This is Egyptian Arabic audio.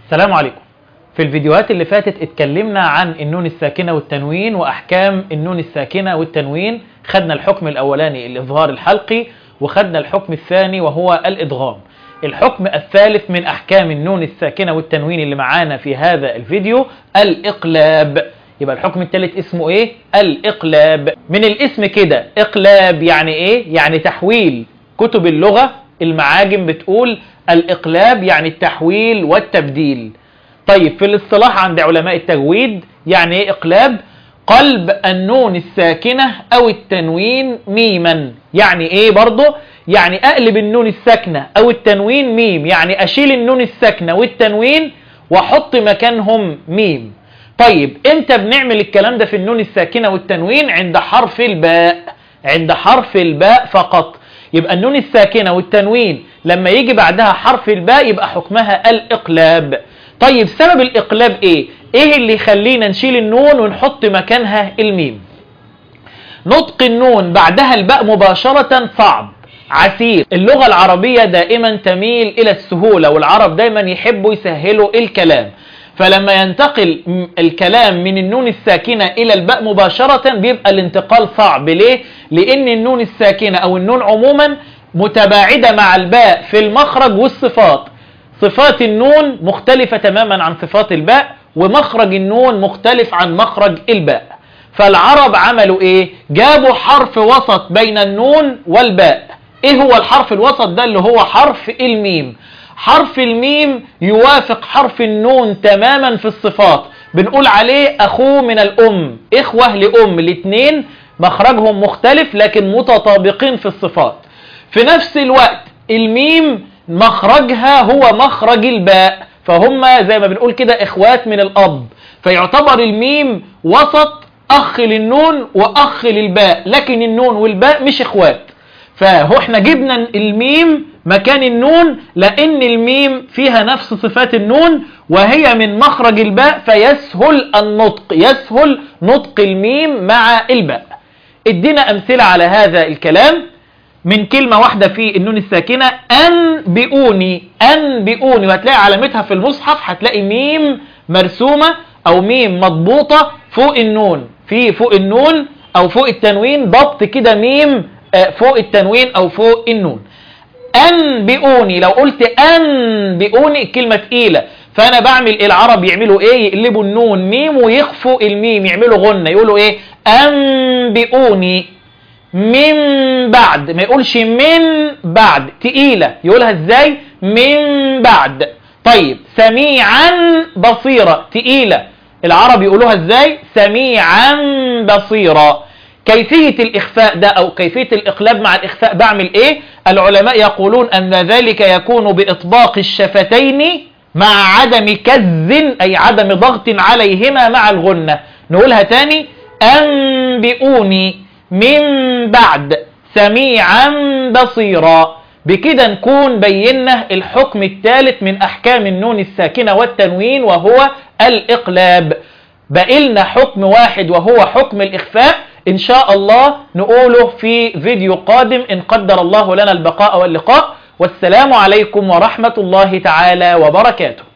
السلام عليكم في الفيديوهات اللي فاتت اتكلمنا عن النون الساكنة والتنوين وأحكام النون الساكنة والتنوين خدنا الحكم الأولاني الإظهار الحلقي وخدنا الحكم الثاني وهو الإدغام الحكم الثالث من أحكام النون الساكنة والتنوين اللي معانا في هذا الفيديو الإقلاب يبقى الحكم الثالث اسمه ايه الإقلاب من الاسم كده إقلاب يعني ايه يعني تحويل كتب اللغة المعاجم بتقول الإقلاب يعني التحويل والتبديل طيب في الاصطلاح عند علماء التجويد يعني ايه إقلاب قلب النون الساكنة أو التنوين ميما يعني ايه برضه يعني أقلب النون الساكنة أو التنوين ميم يعني أشيل النون الساكنة والتنوين وأحط مكانهم ميم طيب امتى بنعمل الكلام ده في النون الساكنة والتنوين عند حرف الباء عند حرف الباء فقط يبقى النون الساكنة والتنوين لما يجي بعدها حرف الباء يبقى حكمها الإقلاب طيب سبب الإقلاب إيه؟ إيه اللي يخلينا نشيل النون ونحط مكانها الميم نطق النون بعدها الباء مباشرة صعب عسير اللغة العربية دائما تميل إلى السهولة والعرب دائما يحبوا يسهلوا الكلام فلما ينتقل الكلام من النون الساكنة إلى الباء مباشرة بيبقى الانتقال صعب ليه؟ لأن النون الساكنة أو النون عموما متباعدة مع الباء في المخرج والصفات صفات النون مختلفة تماما عن صفات الباء ومخرج النون مختلف عن مخرج الباء فالعرب عملوا ايه جابوا حرف وسط بين النون والباء ايه هو الحرف الوسط ده اللي هو حرف الميم حرف الميم يوافق حرف النون تماما في الصفات بنقول عليه اخوه من الام اخوة لام الاثنين مخرجهم مختلف لكن متطابقين في الصفات في نفس الوقت الميم مخرجها هو مخرج الباء فهم زي ما بنقول كده اخوات من الاب فيعتبر الميم وسط اخ للنون واخ للباء لكن النون والباء مش اخوات فهو احنا جبنا الميم مكان النون لان الميم فيها نفس صفات النون وهي من مخرج الباء فيسهل النطق يسهل نطق الميم مع الباء ادينا امثلة على هذا الكلام من كلمة واحدة في النون الساكنة أنبئوني أنبئوني وهتلاقي علامتها في المصحف هتلاقي ميم مرسومة أو ميم مضبوطة فوق النون في فوق النون أو فوق التنوين ضبط كده ميم فوق التنوين أو فوق النون أنبئوني لو قلت أنبئوني الكلمة تقيلة فأنا بعمل العرب يعملوا إيه يقلبوا النون ميم ويخفوا الميم يعملوا غنة يقولوا إيه أنبئوني من بعد ما يقولش من بعد تقيلة يقولها ازاي من بعد طيب سميعا بصيرة تقيلة العرب يقولوها ازاي سميعا بصيرة كيفية الإخفاء ده أو كيفية الإقلاب مع الإخفاء بعمل إيه العلماء يقولون أن ذلك يكون بإطباق الشفتين مع عدم كز أي عدم ضغط عليهما مع الغنة نقولها تاني أنبئوني من بعد سميعا بصيرا بكده نكون بينا الحكم الثالث من أحكام النون الساكنة والتنوين وهو الإقلاب بقلنا حكم واحد وهو حكم الإخفاء إن شاء الله نقوله في فيديو قادم إن قدر الله لنا البقاء واللقاء والسلام عليكم ورحمة الله تعالى وبركاته